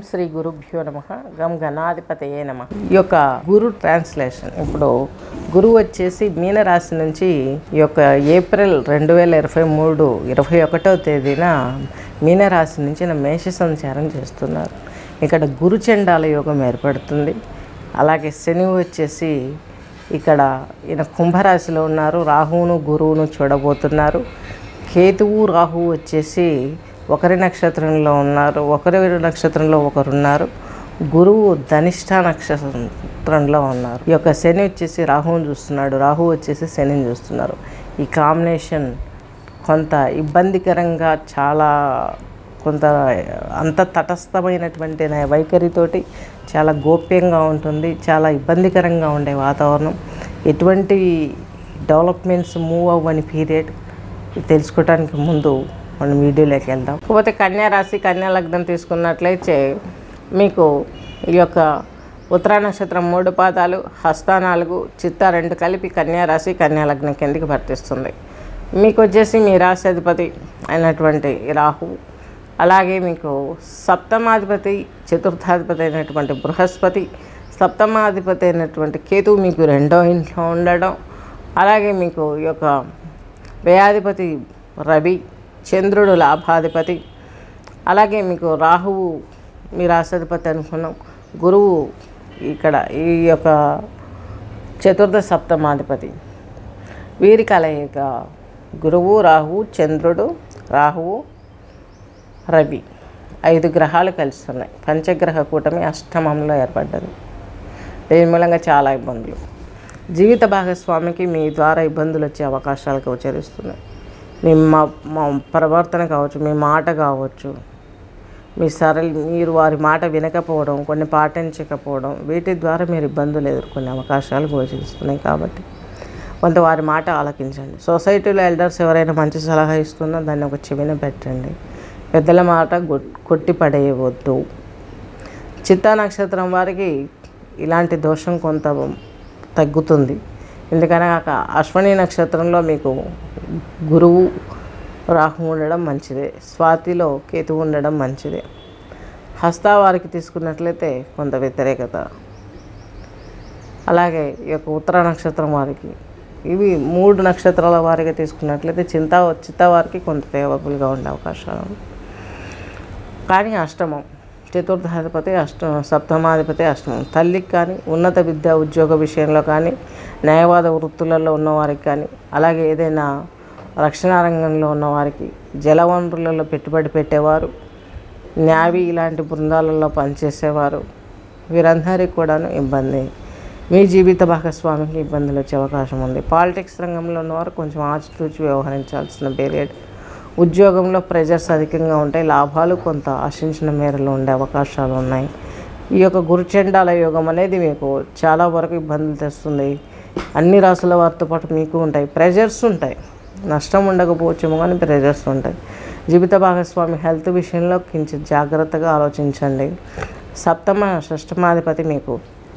శ్రీ గురుభ్యో నమ గం గణాధిపతయే నమ ఈ యొక్క గురు ట్రాన్స్లేషన్ ఇప్పుడు గురువు వచ్చేసి మీనరాశి నుంచి ఈ యొక్క ఏప్రిల్ రెండు వేల ఇరవై మూడు ఇరవై ఒకటో తేదీన మీనరాశి నుంచి నా మేష సంచారం చేస్తున్నారు ఇక్కడ గురుచండాల యోగం ఏర్పడుతుంది అలాగే శని వచ్చేసి ఇక్కడ ఈయన కుంభరాశిలో ఉన్నారు రాహువును గురువును చూడబోతున్నారు కేతువు రాహువు వచ్చేసి ఒకరి నక్షత్రంలో ఉన్నారు ఒకరి నక్షత్రంలో ఒకరున్నారు గురువు ధనిష్ట నక్షత్రంలో ఉన్నారు ఈ యొక్క శని వచ్చేసి రాహువుని చూస్తున్నాడు రాహు వచ్చేసి శనిని చూస్తున్నారు ఈ కాంబినేషన్ కొంత ఇబ్బందికరంగా చాలా కొంత అంత తటస్థమైనటువంటి నా వైఖరితోటి చాలా గోప్యంగా ఉంటుంది చాలా ఇబ్బందికరంగా ఉండే వాతావరణం ఎటువంటి డెవలప్మెంట్స్ మూవ్ అవ్వని పీరియడ్ ఇది తెలుసుకోవడానికి ముందు మనం వీడియోలోకి వెళ్దాం కాకపోతే కన్యా రాశి కన్యా లగ్నం తీసుకున్నట్లయితే మీకు ఈ యొక్క ఉత్తరా నక్షత్రం మూడు పాదాలు హస్త నాలుగు చిత్త రెండు కలిపి కన్యా రాశి కన్యా లగ్నం కిందకి వర్తిస్తుంది మీకు వచ్చేసి మీ రాశి అధిపతి అయినటువంటి రాహు అలాగే మీకు సప్తమాధిపతి చతుర్థాధిపతి అయినటువంటి బృహస్పతి సప్తమాధిపతి అయినటువంటి కేతువు మీకు రెండో ఇంట్లో ఉండడం అలాగే మీకు ఈ యొక్క వ్యయాధిపతి రవి చంద్రుడు లాభాధిపతి అలాగే మీకు రాహువు మీ రాష్ట్రాధిపతి అనుకున్నాం గురువు ఇక్కడ ఈ యొక్క చతుర్థ సప్తమాధిపతి వీరి కలయిక గురువు రాహువు చంద్రుడు రాహువు రవి ఐదు గ్రహాలు కలుస్తున్నాయి పంచగ్రహ కూటమి అష్టమంలో ఏర్పడ్డది దీని మూలంగా చాలా ఇబ్బందులు జీవిత భాగస్వామికి మీ ద్వారా ఇబ్బందులు వచ్చే అవకాశాలు గోచరిస్తున్నాయి మీ మా మా ప్రవర్తన కావచ్చు మీ మాట కావచ్చు మీ సరళ మీరు వారి మాట వినకపోవడం కొన్ని పాటించకపోవడం వీటి ద్వారా మీరు ఇబ్బందులు ఎదుర్కొనే అవకాశాలు గోచరిస్తున్నాయి కాబట్టి కొంత వారి మాట ఆలకించండి సొసైటీలో ఎల్డర్స్ ఎవరైనా మంచి సలహా ఇస్తున్నా దాన్ని ఒక చెవిన పెట్టండి పెద్దల మాట గొట్- కొట్టి పడేయవద్దు చిత్తా నక్షత్రం వారికి ఇలాంటి దోషం కొంత తగ్గుతుంది ఎందుకనగా అశ్వని నక్షత్రంలో మీకు గురువు రాహు ఉండడం మంచిదే స్వాతిలో కేతువు ఉండడం మంచిదే హస్తా వారికి తీసుకున్నట్లయితే కొంత వ్యతిరేకత అలాగే ఈ యొక్క ఉత్తర నక్షత్రం వారికి ఇవి మూడు నక్షత్రాల వారికి తీసుకున్నట్లయితే చింత చిత్త వారికి కొంత ఫేవరబుల్గా ఉండే అవకాశాలు ఉన్నాయి. కానీ అష్టమం చతుర్థాధిపతి అష్టం సప్తమాధిపతి అష్టమం తల్లికి కానీ ఉన్నత విద్య ఉద్యోగ విషయంలో కానీ న్యాయవాద వృత్తులలో ఉన్నవారికి కానీ అలాగే ఏదైనా రక్షణ రంగంలో ఉన్నవారికి జలవనరులలో పెట్టుబడి పెట్టేవారు న్యావీ ఇలాంటి బృందాలలో పనిచేసేవారు వీరందరికీ కూడాను ఇబ్బంది మీ జీవిత భాగస్వామికి ఇబ్బందులు వచ్చే అవకాశం ఉంది పాలిటిక్స్ రంగంలో ఉన్నవారు కొంచెం ఆచితూచి వ్యవహరించాల్సిన పీరియడ్ ఉద్యోగంలో ప్రెజర్స్ అధికంగా ఉంటాయి లాభాలు కొంత ఆశించిన మేరలో ఉండే అవకాశాలు ఉన్నాయి ఈ యొక్క గురుచండాల యోగం అనేది మీకు చాలా వరకు ఇబ్బందులు తెస్తుంది అన్ని రాసుల వారితో పాటు మీకు ఉంటాయి ప్రెజర్స్ ఉంటాయి నష్టం ఉండకపోవచ్చేమో కానీ ప్రెజర్స్ ఉంటాయి జీవిత భాగస్వామి హెల్త్ విషయంలో కొంచెం జాగ్రత్తగా ఆలోచించండి సప్తమ షష్టమాధిపతి మీకు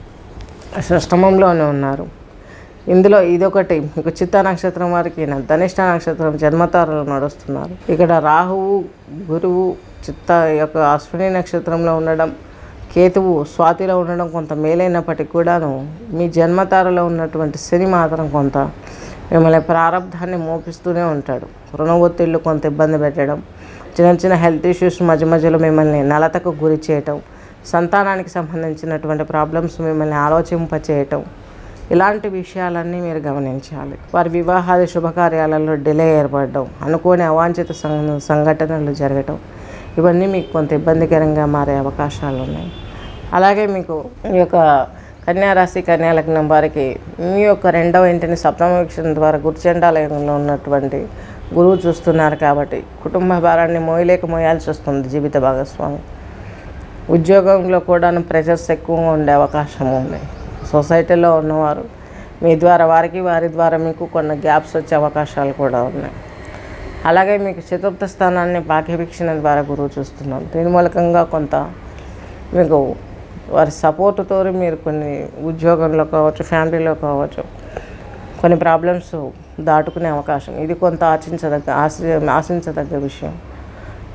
షష్టమంలోనే ఉన్నారు ఇందులో ఇదొకటి మీకు చిత్త నక్షత్రం వారికి ఈయన ధనిష్ట నక్షత్రం జన్మతారలు నడుస్తున్నారు ఇక్కడ రాహువు గురువు చిత్త యొక్క అశ్విని నక్షత్రంలో ఉండడం కేతువు స్వాతిలో ఉండడం కొంత మేలైనప్పటికీ కూడాను మీ జన్మతారలో ఉన్నటువంటి శని మాత్రం కొంత మిమ్మల్ని ప్రారంధాన్ని మోపిస్తూనే ఉంటాడు రుణ ఒత్తిళ్ళు కొంత ఇబ్బంది పెట్టడం చిన్న చిన్న హెల్త్ ఇష్యూస్ మధ్య మధ్యలో మిమ్మల్ని నలతకు గురి చేయటం సంతానానికి సంబంధించినటువంటి ప్రాబ్లమ్స్ మిమ్మల్ని ఆలోచింపచేయటం ఇలాంటి విషయాలన్నీ మీరు గమనించాలి వారి వివాహాది శుభకార్యాలలో డిలే ఏర్పడడం అనుకోని అవాంఛిత సంఘ- సంఘటనలు జరగటం ఇవన్నీ మీకు కొంత ఇబ్బందికరంగా మారే అవకాశాలు ఉన్నాయి అలాగే మీకు ఈ యొక్క కన్యారాశి కన్యాలగ్నం వారికి మీ యొక్క రెండవ ఇంటిని సప్తమ వీక్షణ ద్వారా గురుచండాలయంలో ఉన్నటువంటి గురువు చూస్తున్నారు కాబట్టి కుటుంబ భారాన్ని మోయలేక మోయాల్సి వస్తుంది జీవిత భాగస్వామి ఉద్యోగంలో కూడా ప్రెషర్స్ ఎక్కువగా ఉండే అవకాశం ఉంది సొసైటీలో ఉన్నవారు మీ ద్వారా వారికి వారి ద్వారా మీకు కొన్ని గ్యాప్స్ వచ్చే అవకాశాలు కూడా ఉన్నాయి అలాగే మీకు చతుర్థ స్థానాన్ని భాగ్యవీక్షణ ద్వారా గురువు చూస్తున్నాం దీని మూలకంగా కొంత మీకు వారి సపోర్టుతో మీరు కొన్ని ఉద్యోగంలో కావచ్చు ఫ్యామిలీలో కావచ్చు కొన్ని ప్రాబ్లమ్స్ దాటుకునే అవకాశం ఇది కొంత ఆశించదగ్గ ఆశ ఆశించదగ్గ విషయం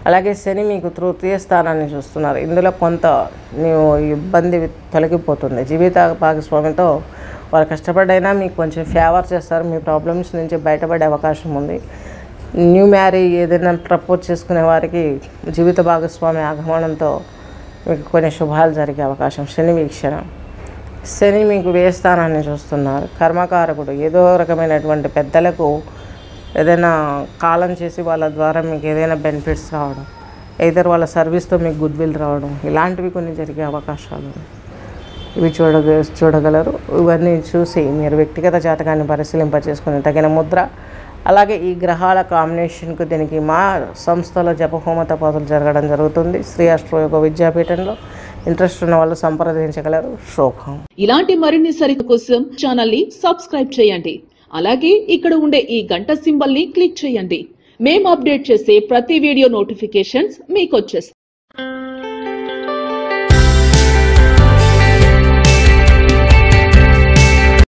అలాగే శని మీకు తృతీయ స్థానాన్ని చూస్తున్నారు ఇందులో కొంత ನೀವು ఇబ్బంది తొలగిపోతుంది జీవిత భాగస్వామితో వారు కష్టపడైనా మీకు కొంచెం ఫేవర్ చేస్తారు మీ ప్రాబ్లమ్స్ నుంచి బయటపడే అవకాశం ఉంది న్యూ మ్యారీ ఏదైనా ప్రపోజ్ చేసుకునే వారికి జీవిత భాగస్వామి ఆగమనంతో మీకు కొన్ని శుభాలు జరిగే అవకాశం శని వీక్షణ శని మీకు వ్యయ స్థానాన్ని చూస్తున్నారు కర్మకారకుడు ఏదో రకమైనటువంటి పెద్దలకు ఏదైనా కాలం చేసి వాళ్ళ ద్వారా మీకు ఏదైనా బెనిఫిట్స్ రావడం ఏదర్ వాళ్ళ సర్వీస్తో మీకు గుడ్ విల్ రావడం ఇలాంటివి కొన్ని జరిగే అవకాశాలు ఉన్నాయి ఇవి చూడగ చూడగలరు ఇవన్నీ చూసి మీరు వ్యక్తిగత జాతకాన్ని పరిశీలింప చేసుకుని తగిన ముద్ర అలాగే ఈ గ్రహాల కాంబినేషన్కు దీనికి మా సంస్థలో జపహోమ తపాసులు జరగడం జరుగుతుంది శ్రీ అష్టయోగ విద్యాపీఠంలో ఇంట్రెస్ట్ ఉన్న వాళ్ళు సంప్రదించగలరు శోభం ఇలాంటి మరిన్ని సరిత కోసం ఛానల్ ని సబ్స్క్రైబ్ చేయండి అలాగే ఇక్కడ ఉండే ఈ గంట సింబల్ ని క్లిక్ చేయండి మేము అప్డేట్ చేసే ప్రతి వీడియో నోటిఫికేషన్స్ మీకు వచ్చేస్తాయి